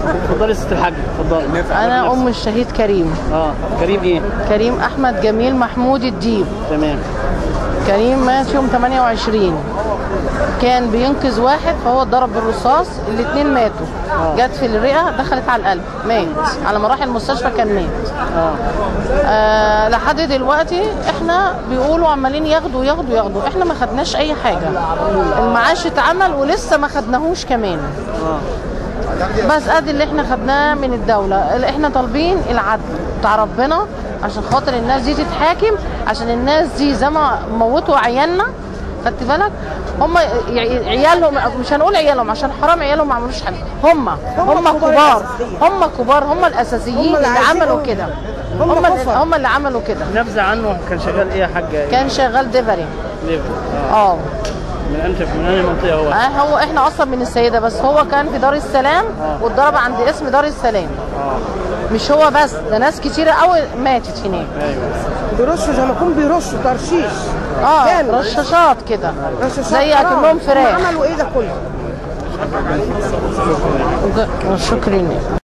اتفضلي يا ست الحاج اتفضلي انا ام الشهيد كريم اه كريم ايه كريم احمد جميل محمود الديب تمام كريم مات يوم 28 كان بينقذ واحد فهو اتضرب بالرصاص الاثنين ماتوا جت في الرئه دخلت على القلب مات على ما راح المستشفى كان مات اه آه لحد دلوقتي احنا بيقولوا عمالين ياخدوا ياخدوا ياخدوا احنا ما خدناش اي حاجه المعاش اتعمل ولسه ما خدناهوش كمان اه بس ادي اللي احنا خدناه من الدوله اللي احنا طالبين العدل بتاع ربنا عشان خاطر الناس دي تتحاكم عشان الناس دي زي ما موتوا عيالنا خدت بالك هم ي- عيالهم مش هنقول عيالهم عشان حرام عيالهم ما عملوش حاجه هم هم كبار هم كبار هم الاساسيين هم اللي اللي عايزين عملوا هم- كده هم هم اللي- كفر. هم اللي عملوا كده نبذه عنه كان شغال ايه يا حاج كان شغال ديفري ليفر اه اه من انت من انهي منطقه هو آه، هو احنا اصلا من السيده بس هو كان في دار السلام واتضرب عند اسم دار السلام اه مش هو بس ده ناس كتيره قوي ماتت هناك ايوه بيرشوا زي ما يكون بيرشوا ترشيش اه كامل. رشاشات كده رشاشات زي حرام. اكنهم هم فراخ عملوا ايه ده كله شكرا